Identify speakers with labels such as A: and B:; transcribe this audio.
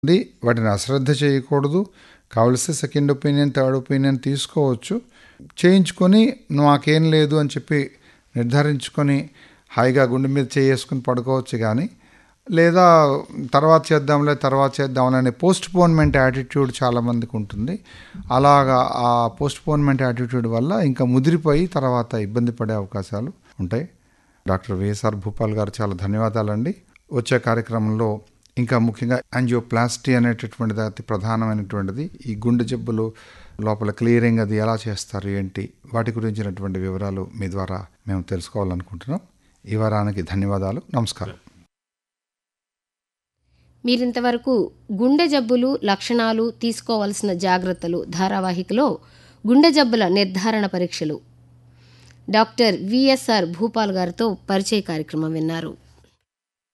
A: ఉంది వాటిని అశ్రద్ధ చేయకూడదు కావలస్తే సెకండ్ ఒపీనియన్ థర్డ్ ఒపీనియన్ తీసుకోవచ్చు చేయించుకొని నాకేం లేదు అని చెప్పి నిర్ధారించుకొని హాయిగా గుండె మీద చేసుకుని పడుకోవచ్చు కానీ లేదా తర్వాత చేద్దాంలే తర్వాత చేద్దాంలే అనే పోస్ట్ పోన్మెంట్ యాటిట్యూడ్ చాలామందికి ఉంటుంది అలాగా ఆ పోస్ట్ పోన్మెంట్ యాటిట్యూడ్ వల్ల ఇంకా ముదిరిపోయి తర్వాత ఇబ్బంది పడే అవకాశాలు ఉంటాయి డాక్టర్ వైఎస్ఆర్ భూపాల్ గారు చాలా ధన్యవాదాలండి వచ్చే కార్యక్రమంలో ఇంకా ముఖ్యంగా యాంజియోప్లాస్టీ అనేటటువంటిది అతి ప్రధానమైనటువంటిది ఈ గుండె జబ్బులు లోపల క్లియరింగ్ అది ఎలా చేస్తారు ఏంటి వాటి గురించినటువంటి వివరాలు మీ ద్వారా మేము తెలుసుకోవాలనుకుంటున్నాం ఈ వారానికి ధన్యవాదాలు నమస్కారం
B: మీరింతవరకు గుండె జబ్బులు లక్షణాలు తీసుకోవలసిన జాగ్రత్తలు ధారావాహికలో గుండె జబ్బుల నిర్ధారణ పరీక్షలు డాక్టర్ విఎస్ఆర్ భూపాల్ గారితో పరిచయ కార్యక్రమం విన్నారు